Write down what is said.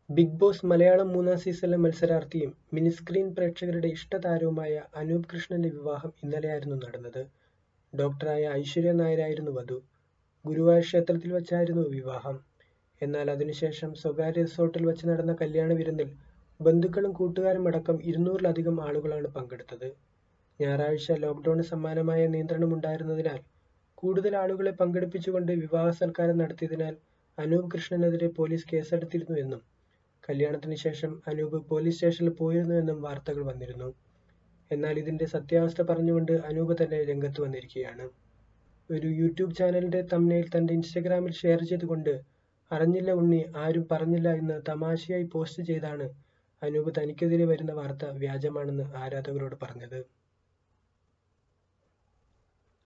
big boss Malayalam മൂന്നാം സീസണിലെ മത്സരാർത്ഥിയും mini screen പ്രേക്ഷകരുടെ ഇഷ്ടതാരവുമായ അനൂപ് കൃഷ്ണന്റെ വിവാഹം ഇന്നലെയായിരുന്നു നടന്നത് ഡോക്ടറായ ഐശ്വര്യ നായരായിരുന്നു വധു ഗുരുവായൂർ ക്ഷേത്രത്തിൽ വച്ചായിരുന്നു വിവാഹം എന്നാൽ അതിനുശേഷം സ്വകാര്യ റിസോർട്ടിൽ വച്ച് നടന്ന കല്യാണ വിരുന്നിൽ ബന്ധുക്കളും കൂട്ടുകാരും അടക്കം ഇരുന്നൂറിലധികം ആളുകളാണ് പങ്കെടുത്തത് ഞായറാഴ്ച ലോക്ക്ഡൌണിന് സമാനമായ നിയന്ത്രണമുണ്ടായിരുന്നതിനാൽ കൂടുതൽ ആളുകളെ പങ്കെടുപ്പിച്ചുകൊണ്ട് വിവാഹ സൽക്കാരം നടത്തിയതിനാൽ അനൂപ് കൃഷ്ണനെതിരെ പോലീസ് കേസെടുത്തിരുന്നു എന്നും കല്യാണത്തിന് ശേഷം അനൂപ് പോലീസ് സ്റ്റേഷനിൽ പോയിരുന്നു എന്നും വാർത്തകൾ വന്നിരുന്നു എന്നാൽ ഇതിന്റെ സത്യാവസ്ഥ പറഞ്ഞുകൊണ്ട് അനൂപ് തന്നെ രംഗത്ത് വന്നിരിക്കുകയാണ് ഒരു യൂട്യൂബ് ചാനലിന്റെ തമ്മിൽ തന്റെ ഇൻസ്റ്റഗ്രാമിൽ ഷെയർ ചെയ്തുകൊണ്ട് അറിഞ്ഞില്ല ഉണ്ണി ആരും പറഞ്ഞില്ല എന്ന് തമാശയായി പോസ്റ്റ് ചെയ്താണ് അനൂപ് തനിക്കെതിരെ വരുന്ന വാർത്ത വ്യാജമാണെന്ന് ആരാധകരോട് പറഞ്ഞത്